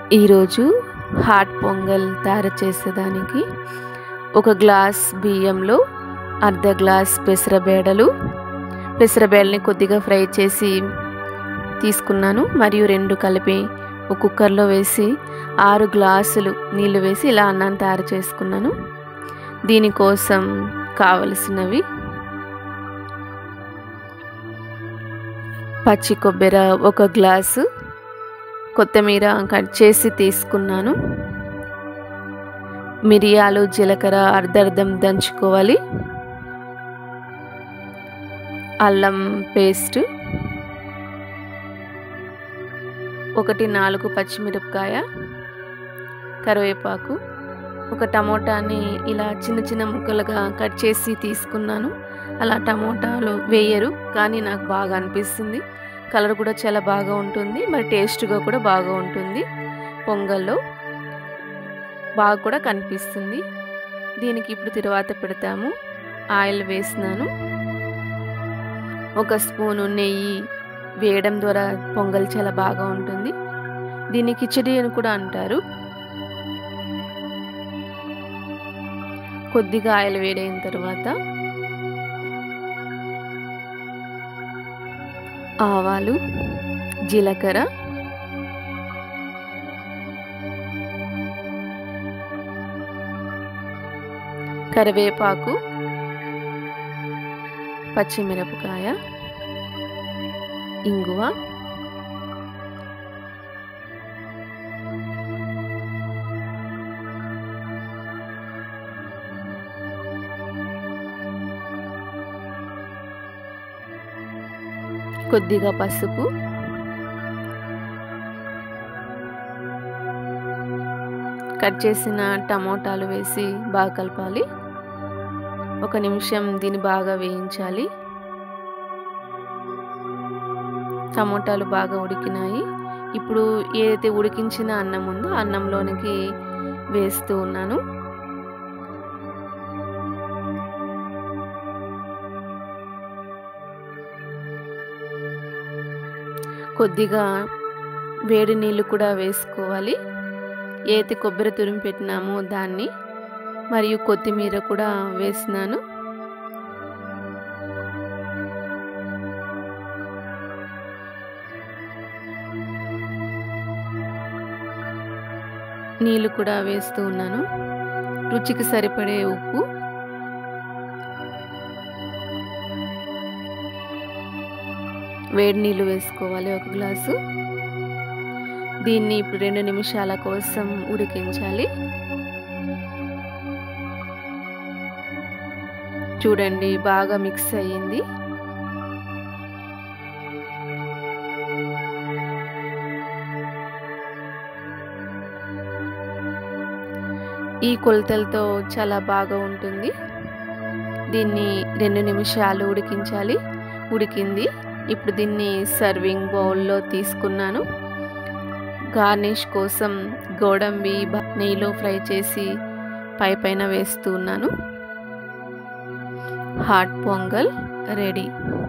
ఈరోజు హాట్ పొంగల్ తయారు చేసేదానికి ఒక గ్లాస్ బియ్యంలో అర్ధ గ్లాస్ పెసరబేడలు పెసరబేడల్ని కొద్దిగా ఫ్రై చేసి తీసుకున్నాను మరియు రెండు కలిపి ఒక కుక్కర్లో వేసి ఆరు గ్లాసులు నీళ్లు వేసి ఇలా అన్నాన్ని తయారు చేసుకున్నాను దీనికోసం కావలసినవి పచ్చి కొబ్బరి ఒక గ్లాసు కొత్తిమీర కట్ చేసి తీసుకున్నాను మిరియాలు జీలకర్ర అర్ధర్ధం దంచుకోవాలి అల్లం పేస్ట్ ఒకటి నాలుగు పచ్చిమిరపకాయ కరివేపాకు ఒక టమోటాని ఇలా చిన్న చిన్న ముక్కలుగా కట్ చేసి తీసుకున్నాను అలా టమోటాలు వేయరు కానీ నాకు బాగా అనిపిస్తుంది కలర్ కూడా చాలా బాగా ఉంటుంది మరి టేస్ట్గా కూడా బాగా ఉంటుంది పొంగల్లో బాగా కూడా కనిపిస్తుంది దీనికి ఇప్పుడు తిరువాత పెడతాము ఆయిల్ వేసినాను ఒక స్పూను నెయ్యి వేయడం ద్వారా పొంగల్ చాలా బాగా ఉంటుంది దీన్ని కిచడి అని కూడా అంటారు కొద్దిగా ఆయిల్ వేడైన తర్వాత ఆవాలు జీలకర్ర కరివేపాకు పచ్చిమిరపకాయ ఇంగువ కొద్దిగా పసుపు కట్ చేసిన టమోటాలు వేసి బాగా కలపాలి ఒక నిమిషం దీన్ని బాగా వేయించాలి టమోటాలు బాగా ఉడికినాయి ఇప్పుడు ఏదైతే ఉడికించిన అన్నం ఉందో అన్నంలోనికి వేస్తూ ఉన్నాను కొద్దిగా వేడి నీళ్ళు కూడా వేసుకోవాలి ఏదైతే కొబ్బరి తురిమి పెట్టినామో దాన్ని మరియు కొత్తిమీర కూడా వేసినాను నీళ్ళు కూడా వేస్తూ ఉన్నాను రుచికి సరిపడే ఉప్పు వేడి నీళ్ళు వేసుకోవాలి ఒక గ్లాసు దీన్ని ఇప్పుడు రెండు నిమిషాల కోసం ఉడికించాలి చూడండి బాగా మిక్స్ అయ్యింది ఈ కొలతలతో చాలా బాగా ఉంటుంది దీన్ని రెండు నిమిషాలు ఉడికించాలి ఉడికింది ఇప్పుడు దీన్ని సర్వింగ్ బౌల్లో తీసుకున్నాను గార్నిష్ కోసం గోడంబి నెయ్యిలో ఫ్రై చేసి పై పైన వేస్తూ ఉన్నాను హాట్ పొంగల్ రెడీ